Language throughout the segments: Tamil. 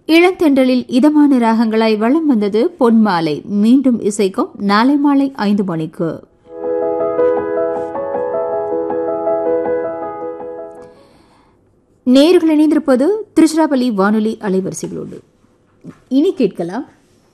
இளந்தென்றலில் இதமான ராகங்களாய் வளம் வந்தது பொன்மாலை மீண்டும் இசைக்கும் நாளை மாலை ஐந்து மணிக்கு நேர்கள் இணைந்திருப்பது திருச்சிராப்பள்ளி வானொலி அலைவரிசைகளோடு இனி கேட்கலாம்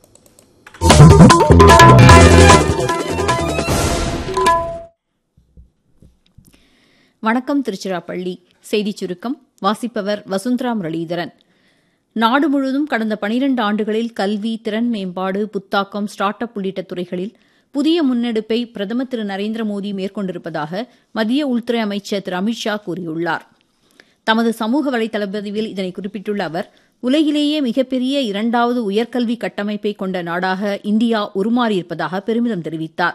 வணக்கம் திருச்சிராப்பள்ளி செய்திச் சுருக்கம் வாசிப்பவர் வசுந்தரா முரளிதரன் நாடு முழுவதும் கடந்த பனிரண்டு ஆண்டுகளில் கல்வி திறன் மேம்பாடு புத்தாக்கம் ஸ்டார்ட் அப் உள்ளிட்ட துறைகளில் புதிய முன்னெடுப்பை பிரதமர் திரு நரேந்திர மோடி மேற்கொண்டிருப்பதாக மத்திய உள்துறை அமைச்சர் திரு அமித்ஷா கூறியுள்ளார் தமது சமூக வலைதள பதிவில் இதனை குறிப்பிட்டுள்ள அவர் உலகிலேயே மிகப்பெரிய இரண்டாவது உயர்கல்வி கட்டமைப்பை கொண்ட நாடாக இந்தியா உருமாறியிருப்பதாக பெருமிதம் தெரிவித்தார்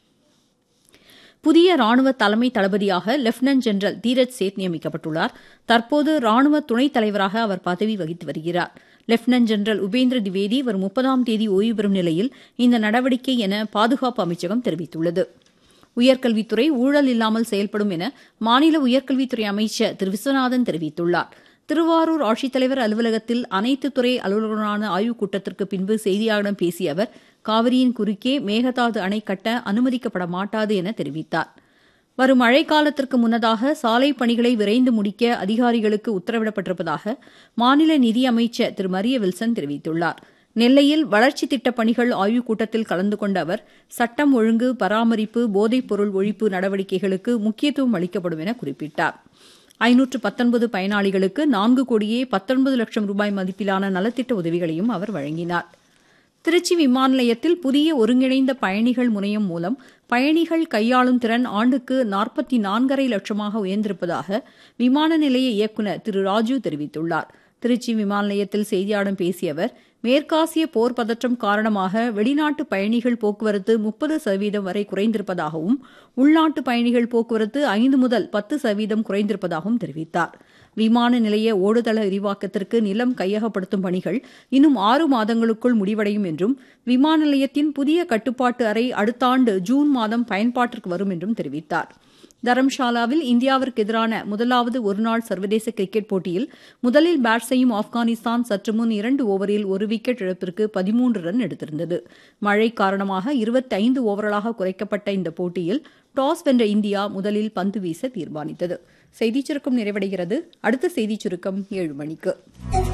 புதிய ராணுவ தலைமை தளபதியாக லெப்டினன்ட் ஜெனரல் தீரஜ் சேத் நியமிக்கப்பட்டுள்ளார் தற்போது ராணுவ துணைத் தலைவராக அவர் பதவி வகித்து வருகிறார் லெப்டினன்ட் ஜெனரல் உபேந்திர திவேதி வரும் முப்பதாம் தேதி ஓய்வு பெறும் நிலையில் இந்த நடவடிக்கை என பாதுகாப்பு அமைச்சகம் தெரிவித்துள்ளது உயர்கல்வித்துறை ஊழல் இல்லாமல் செயல்படும் என மாநில உயர்கல்வித்துறை அமைச்சர் திரு விஸ்வநாதன் தெரிவித்துள்ளார் திருவாரூர் ஆட்சித்தலைவர் அலுவலகத்தில் அனைத்து துறை அலுவலர்களுடனான ஆய்வுக் கூட்டத்திற்கு பின்பு செய்தியாளர்களிடம் பேசிய அவர் காவிரியின் குறுக்கே மேகதாது அணை கட்ட அனுமதிக்கப்பட மாட்டாது என தெரிவித்தார் வரும் மழைக்காலத்திற்கு முன்னதாக சாலை பணிகளை விரைந்து முடிக்க அதிகாரிகளுக்கு உத்தரவிடப்பட்டிருப்பதாக மாநில நிதியமைச்சர் திரு மரிய வில்சன் தெரிவித்துள்ளார் நெல்லையில் வளர்ச்சித் திட்டப் பணிகள் ஆய்வுக் கூட்டத்தில் கலந்து கொண்ட அவர் சட்டம் ஒழுங்கு பராமரிப்பு போதைப்பொருள் ஒழிப்பு நடவடிக்கைகளுக்கு முக்கியத்துவம் அளிக்கப்படும் என குறிப்பிட்டார் ஐநூற்று பத்தொன்பது பயனாளிகளுக்கு நான்கு கோடியே பத்தொன்பது லட்சம் ரூபாய் மதிப்பிலான நலத்திட்ட உதவிகளையும் அவர் வழங்கினார் திருச்சி விமான நிலையத்தில் புதிய ஒருங்கிணைந்த பயணிகள் முனையம் மூலம் பயணிகள் கையாளும் திறன் ஆண்டுக்கு நாற்பத்தி நான்கரை லட்சமாக உயர்ந்திருப்பதாக விமான நிலைய இயக்குநர் திரு ராஜு தெரிவித்துள்ளார் திருச்சி விமான நிலையத்தில் செய்தியாளர்களிடம் பேசிய அவர் மேற்காசிய போர் பதற்றம் காரணமாக வெளிநாட்டு பயணிகள் போக்குவரத்து முப்பது சதவீதம் வரை குறைந்திருப்பதாகவும் உள்நாட்டு பயணிகள் போக்குவரத்து ஐந்து முதல் பத்து சதவீதம் குறைந்திருப்பதாகவும் தெரிவித்தார் விமான நிலைய ஓடுதள விரிவாக்கத்திற்கு நிலம் கையகப்படுத்தும் பணிகள் இன்னும் ஆறு மாதங்களுக்குள் முடிவடையும் என்றும் விமான நிலையத்தின் புதிய கட்டுப்பாட்டு அறை அடுத்த ஆண்டு ஜூன் மாதம் பயன்பாட்டிற்கு வரும் என்றும் தெரிவித்தார் தரம்ஷாலாவில் இந்தியாவிற்கு எதிரான முதலாவது ஒருநாள் சர்வதேச கிரிக்கெட் போட்டியில் முதலில் பேட் செய்யும் ஆப்கானிஸ்தான் சற்று முன் இரண்டு ஓவரில் ஒரு விக்கெட் இழப்பிற்கு பதிமூன்று ரன் எடுத்திருந்தது மழை காரணமாக இருபத்தைந்து ஓவர்களாக குறைக்கப்பட்ட இந்த போட்டியில் டாஸ் வென்ற இந்தியா முதலில் பந்து வீச தீர்மானித்தது செய்திச் சுருக்கம் நிறைவடைகிறது அடுத்த செய்திச் சுருக்கம் ஏழு மணிக்கு